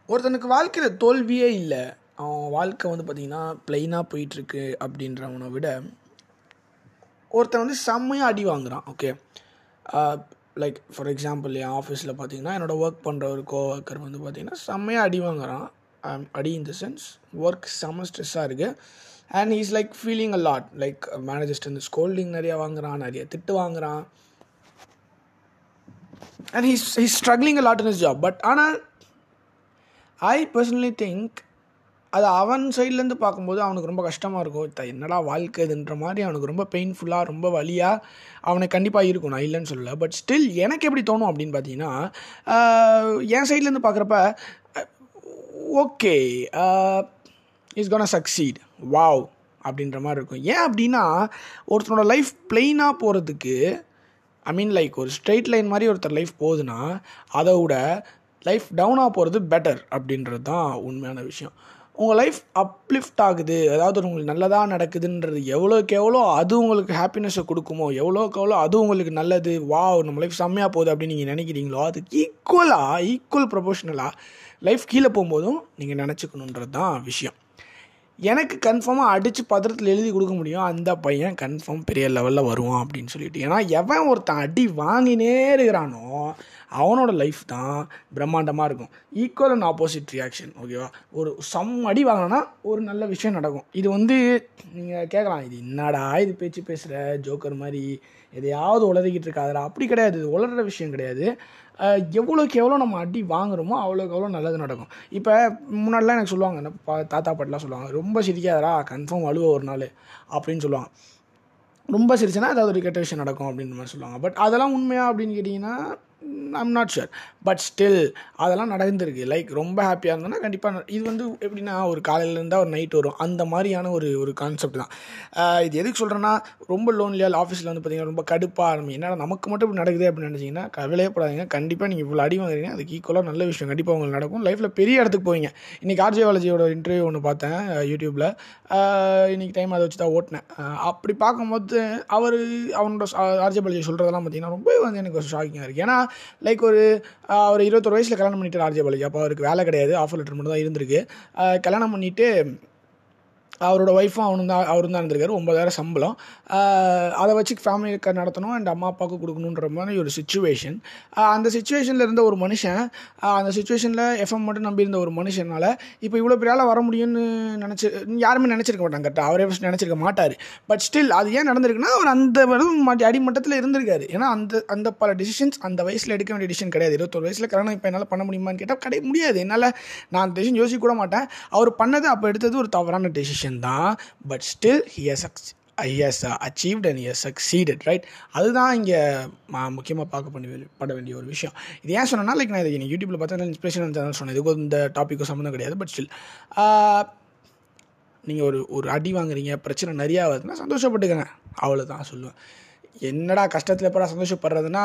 ஒருத்தனுக்கு வாழ்க்கையில் தோல்வியே இல்லை அவன் வாழ்க்கை வந்து பார்த்திங்கன்னா ப்ளைனாக போயிட்டுருக்கு அப்படின்றவனை விட ஒருத்தன் வந்து செம்மையாக அடி வாங்குறான் ஓகே லைக் ஃபார் எக்ஸாம்பிள் என் ஆஃபீஸில் பார்த்தீங்கன்னா என்னோடய ஒர்க் பண்ணுற ஒரு கோவர்க்கர் வந்து பார்த்திங்கன்னா செம்மையாக அடி வாங்குறான் Um, அடி இன் த சென்ஸ் ஒர்க் செம்ம ஸ்ட்ரெஸ்ஸாக இருக்குது and is like feeling a lot like மேனேஜர்ஸ்ட் வந்து ஸ்கோல்டிங் நிறையா வாங்குறான் நிறைய திட்டு வாங்குறான் and he's he's struggling a lot in his job but ஆனால் ஐ பர்சனலி திங்க் அது அவன் சைட்லேருந்து பார்க்கும்போது அவனுக்கு ரொம்ப கஷ்டமாக இருக்கும் த என்னடா வாழ்க்கை இதுன்ற மாதிரி அவனுக்கு ரொம்ப பெயின்ஃபுல்லாக ரொம்ப வலியாக அவனுக்கு கண்டிப்பாக இருக்கும் நான் இல்லைன்னு சொல்லல பட் ஸ்டில் எனக்கு எப்படி தோணும் அப்படின்னு பார்த்தீங்கன்னா ஆஹ், என் சைட்லேருந்து பார்க்குறப்ப okay is gonna succeed wow அப்படின்ற மாதிரி இருக்கும் ஏன் அப்படின்னா ஒருத்தனோட லைஃப் பிளெயினாக போகிறதுக்கு ஐ மீன் லைக் ஒரு ஸ்ட்ரெயிட் லைன் மாதிரி ஒருத்தர் லைஃப் போகுதுன்னா அதை விட லைஃப் டவுனாக போகிறது பெட்டர் அப்படின்றது தான் உண்மையான விஷயம் உங்கள் லைஃப் அப்லிஃப்ட் ஆகுது அதாவது உங்களுக்கு நல்லதாக நடக்குதுன்றது எவ்வளோக்கு எவ்வளோ அது உங்களுக்கு ஹாப்பினஸை கொடுக்குமோ எவ்வளோக்கு எவ்வளோ அது உங்களுக்கு நல்லது வாவ் நம்ம லைஃப் செம்மையாக போகுது அப்படின்னு நீங்கள் நினைக்கிறீங்களோ அதுக்கு ஈக்குவலாக ஈக்குவல் ப்ரொபோஷனலாக லைஃப் கீழே போகும்போதும் நீங்கள் நினச்சிக்கணுன்றது தான் விஷயம் எனக்கு கன்ஃபார்மாக அடித்து பத்திரத்தில் எழுதி கொடுக்க முடியும் அந்த பையன் கன்ஃபார்ம் பெரிய லெவலில் வருவான் அப்படின்னு சொல்லிட்டு ஏன்னா எவன் ஒருத்தன் அடி வாங்கினே இருக்கிறானோ அவனோட லைஃப் தான் பிரம்மாண்டமாக இருக்கும் ஈக்குவல் அண்ட் ஆப்போசிட் ரியாக்ஷன் ஓகேவா ஒரு சம் அடி வாங்கினா ஒரு நல்ல விஷயம் நடக்கும் இது வந்து நீங்கள் கேட்கலாம் இது என்னடா இது பேச்சு பேசுகிற ஜோக்கர் மாதிரி எதையாவது உளறிக்கிட்டு இருக்காதடா அப்படி கிடையாது இது உளற விஷயம் கிடையாது அஹ் எவ்வளோக்கு எவ்வளோ நம்ம அடி வாங்குறோமோ அவ்வளோக்கு எவ்வளோ நல்லது நடக்கும் இப்போ முன்னாடிலாம் எனக்கு சொல்லுவாங்க என்ன பா தாத்தா பாட்டிலாம் சொல்லுவாங்க ரொம்ப சிரிக்காதடா கன்ஃபார்ம் அழுவ ஒரு நாள் அப்படின்னு சொல்லுவாங்க ரொம்ப சிரிச்சுன்னா ஏதாவது ஒரு கெட்ட விஷயம் நடக்கும் அப்படின்ற மாதிரி சொல்லுவாங்க பட் அதெல்லாம் உண்மையா அப்படின்னு கேட்டிங்கன்னா I'm not sure but still அதெல்லாம் நடந்திருக்கு லைக் ரொம்ப ஹாப்பியாக இருந்தோன்னா கண்டிப்பாக இது வந்து எப்படின்னா ஒரு காலையில இருந்தால் ஒரு நைட் வரும் அந்த மாதிரியான ஒரு ஒரு கான்செப்ட் தான் ஆஹ் இது எதுக்கு சொல்கிறேன்னா ரொம்ப லோன்லியாக ஆஃபீஸில் வந்து பார்த்தீங்கன்னா ரொம்ப கடுப்பாக நம்ம என்னடா நமக்கு மட்டும் இப்படி நடக்குது அப்படின்னு நினச்சிங்கன்னா கவலையே படாதீங்க கண்டிப்பாக நீங்கள் இவ்வளோ அடி வாங்குறீங்க அதுக்கு ஈக்குவலாக நல்ல விஷயம் கண்டிப்பாக உங்களுக்கு நடக்கும் லைஃப்பில் பெரிய இடத்துக்கு போவீங்க இன்றைக்கி ஆர்ஜியாலஜியோட இன்டர்வியூ ஒன்று பார்த்தேன் யூடியூப்பில் இன்றைக்கி டைம் அதை வச்சு தான் ஓட்டினேன் ஆஹ் அப்படி பார்க்கும்போது அவர் அவனோட ஆர்ஜியாலஜி சொல்கிறதெல்லாம் பார்த்தீங்கன்னா ரொம்ப வந்து எனக்கு ஷாக்கிங்காக இருக்குது ஏன்னா லைக் ஒரு ஆஹ் அவர் இருபத்தொரு வயசில் கல்யாணம் பண்ணிட்டு ஆர்ஜியாலஜி அப்போ அவருக்கு வேலை கிடையாது ஆஃபர் லெட்டர் மட்டும் தான் இருந்திருக்கு ஆஹ் கல்யாணம் பண்ணிவிட்டு அவரோட ஒய்ஃபும் அவனும் தான் அவரும் தான் இருந்திருக்காரு ஒம்பதாயிரம் சம்பளம் ஆஹ் அதை வச்சு ஃபேமிலி நடத்தணும் அண்ட் அம்மா அப்பாவுக்கு கொடுக்கணுன்ற மாதிரி ஒரு சுச்சுவேஷன் அந்த சுச்சுவேஷனில் இருந்த ஒரு மனுஷன் ஆஹ் அந்த சுச்சுவேஷனில் எஃப்எம் மட்டும் நம்பி இருந்த ஒரு மனுஷனால் இப்போ இவ்வளோ பெரிய ஆளாக வர முடியும்னு நினச்சி யாருமே நினச்சிருக்க மாட்டாங்க கரெக்டாக அவரே first நினச்சிருக்க மாட்டார் பட் ஸ்டில் அது ஏன் நடந்திருக்குன்னா அவர் அந்த வரும் மாட்டி அடிமட்டத்தில் இருந்திருக்காரு ஏன்னா அந்த அந்த பல டிசிஷன்ஸ் அந்த வயசில் எடுக்க வேண்டிய டிசிஷன் கிடையாது இருபத்தொரு வயசில் கல்யாணம் இப்போ என்னால் பண்ண முடியுமான்னு கேட்டால் கிடையாது முடியாது என்னால் நான் அந்த டிசிஷன் யோசிக்க கூட மாட்டேன் அவர் பண்ணது அப்போ எடுத்தது ஒரு தவறான டெசிஷன் தான் but still he has has achieved and has succeeded right அதுதான் இங்கே முக்கியமாக பார்க்க பண்ணி பட வேண்டிய ஒரு விஷயம் இது ஏன் சொன்னேன்னா லைக் நான் இது யூடியூப்பில் பார்த்தா இன்ஸ்பிரேஷன் சேனல் சொன்னேன் இதுக்கும் இந்த டாப்பிக்கும் சம்மந்தம் கிடையாது பட் ஸ்டில் நீங்கள் ஒரு ஒரு அடி வாங்குறீங்க பிரச்சனை நிறையா வருதுன்னா சந்தோஷப்பட்டுக்கங்க அவ்வளோதான் சொல்லுவேன் என்னடா கஷ்டத்தில் எப்படா சந்தோஷப்படுறதுன்னா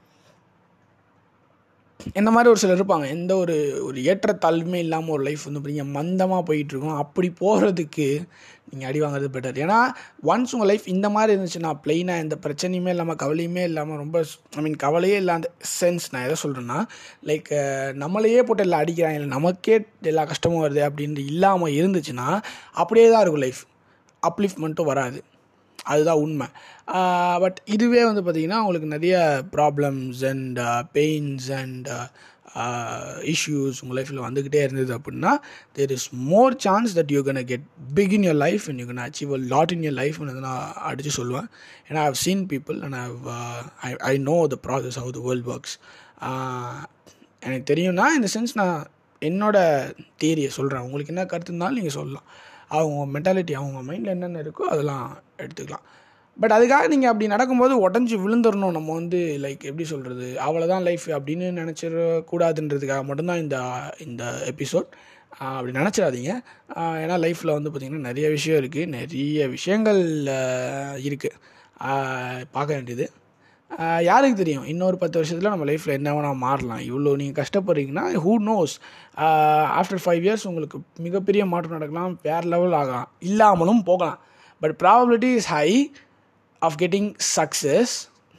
இந்த மாதிரி ஒரு சிலர் இருப்பாங்க எந்த ஒரு ஒரு ஏற்றத்தாழ்வுமே இல்லாமல் ஒரு லைஃப் வந்து பார்த்தீங்க மந்தமாக போயிட்டுருக்கும் அப்படி போகிறதுக்கு நீங்கள் அடி வாங்குறது பெட்டர் ஏன்னா ஒன்ஸ் உங்கள் லைஃப் இந்த மாதிரி இருந்துச்சுன்னா ப்ளெயினாக எந்த பிரச்சனையுமே இல்லாமல் கவலையுமே இல்லாமல் ரொம்ப ஐ மீன் கவலையே இல்லாத சென்ஸ் நான் எதை சொல்கிறேன்னா லைக் நம்மளையே போட்டு எல்லாம் அடிக்கிறாங்க இல்லை நமக்கே எல்லா கஷ்டமும் வருது அப்படின்ட்டு இல்லாமல் இருந்துச்சுன்னா அப்படியே தான் இருக்கும் லைஃப் அப்லிஃப்ட்மெண்ட்டும் வராது அதுதான் உண்மை பட் இதுவே வந்து பார்த்திங்கன்னா உங்களுக்கு நிறைய problems and pains and issues உங்கள் லைஃப்பில் வந்துக்கிட்டே இருந்தது அப்படின்னா there is more chance that you can get big in your life and you can achieve a lot in your life வந்து நான் அடித்து சொல்லுவேன் ஏன்னா I have seen people and I I know the process how the world works எனக்கு தெரியும்னா இந்த sense நான் என்னோட தியரியை சொல்கிறேன் உங்களுக்கு என்ன கருத்து இருந்தாலும் நீங்கள் சொல்லலாம் அவங்க மென்டாலிட்டி அவங்க மைண்டில் என்னென்ன இருக்கோ அதெல்லாம் எடுத்துக்கலாம் பட் அதுக்காக நீங்கள் அப்படி நடக்கும்போது உடஞ்சி விழுந்துடணும் நம்ம வந்து லைக் எப்படி சொல்கிறது அவ்வளோதான் லைஃப் அப்படின்னு நினச்சிடக்கூடாதுன்றதுக்காக மட்டும்தான் இந்த இந்த எபிசோட் அப்படி நினச்சிடாதீங்க ஏன்னா லைஃப்பில் வந்து பார்த்திங்கன்னா நிறைய விஷயம் இருக்குது நிறைய விஷயங்கள் இருக்குது பார்க்க வேண்டியது யாருக்கு தெரியும் இன்னொரு பத்து வருஷத்தில் நம்ம லைஃப்பில் என்ன வேணால் மாறலாம் இவ்வளோ நீங்கள் கஷ்டப்படுறீங்கன்னா who knows after five years உங்களுக்கு மிகப்பெரிய மாற்றம் நடக்கலாம் வேறு லெவல் ஆகலாம் இல்லாமலும் போகலாம் but probability is high of getting success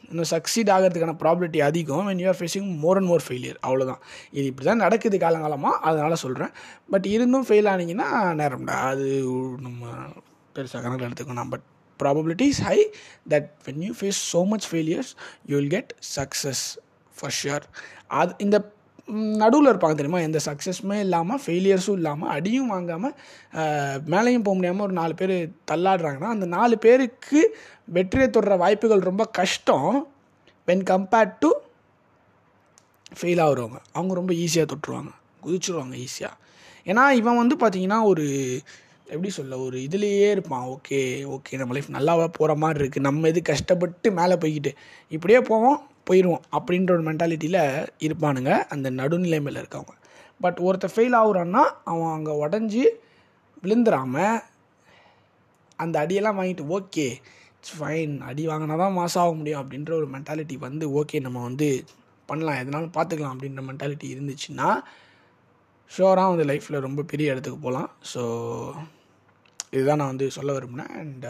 இன்னும் சக்சீட் ஆகிறதுக்கான ப்ராபிலிட்டி அதிகம் when you are facing more and more failure அவ்வளோதான் இது இப்படி தான் நடக்குது காலங்காலமாக அதனால் சொல்கிறேன் பட் இருந்தும் ஃபெயில் ஆனீங்கன்னா நேரம்டா அது நம்ம பெருசாக கணக்கில் எடுத்துக்கணும் but probability is high that when you face so much failures you will get success for sure அது இந்த நடுவில் இருப்பாங்க தெரியுமா எந்த சக்ஸஸுமே இல்லாமல் ஃபெயிலியர்ஸும் இல்லாமல் அடியும் வாங்காமல் மேலேயும் போக முடியாமல் ஒரு நாலு பேர் தள்ளாடுறாங்கன்னா அந்த நாலு பேருக்கு வெற்றியை தொடுற வாய்ப்புகள் ரொம்ப கஷ்டம் வென் கம்பேர்ட் டு ஃபெயில் ஆகுறவங்க அவங்க ரொம்ப ஈஸியாக தொட்டுருவாங்க குதிச்சிருவாங்க ஈஸியாக ஏன்னா இவன் வந்து பார்த்தீங்கன்னா ஒரு எப்படி சொல்ல ஒரு இதுலேயே இருப்பான் ஓகே ஓகே நம்ம லைஃப் நல்லா போகிற மாதிரி இருக்குது நம்ம இது கஷ்டப்பட்டு மேலே போய்கிட்டு இப்படியே போவோம் போயிடுவோம் அப்படின்ற ஒரு மென்டாலிட்டியில் இருப்பானுங்க அந்த நடுநிலைமையில் இருக்கவங்க பட் ஒருத்தர் ஃபெயில் ஆகுறான்னா அவன் அங்கே உடஞ்சி விழுந்துடாம அந்த அடியெல்லாம் வாங்கிட்டு ஓகே இட்ஸ் ஃபைன் அடி வாங்கினா தான் மாதம் ஆக முடியும் அப்படின்ற ஒரு மென்டாலிட்டி வந்து ஓகே நம்ம வந்து பண்ணலாம் எதனாலும் பார்த்துக்கலாம் அப்படின்ற மென்டாலிட்டி இருந்துச்சுன்னா ஷோராக வந்து லைஃப்பில் ரொம்ப பெரிய இடத்துக்கு போகலாம் ஸோ இதுதான் நான் வந்து சொல்ல விரும்பினேன் அண்ட்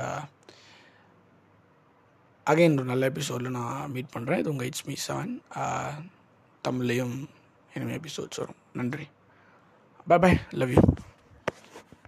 அகைன் ஒரு நல்ல எபிசோடில் நான் மீட் பண்ணுறேன் இது உங்கள் இட்ஸ் மீ செவன் தமிழ்லேயும் இனிமேல் எபிசோட்ஸ் வரும் நன்றி பை பை லவ் யூ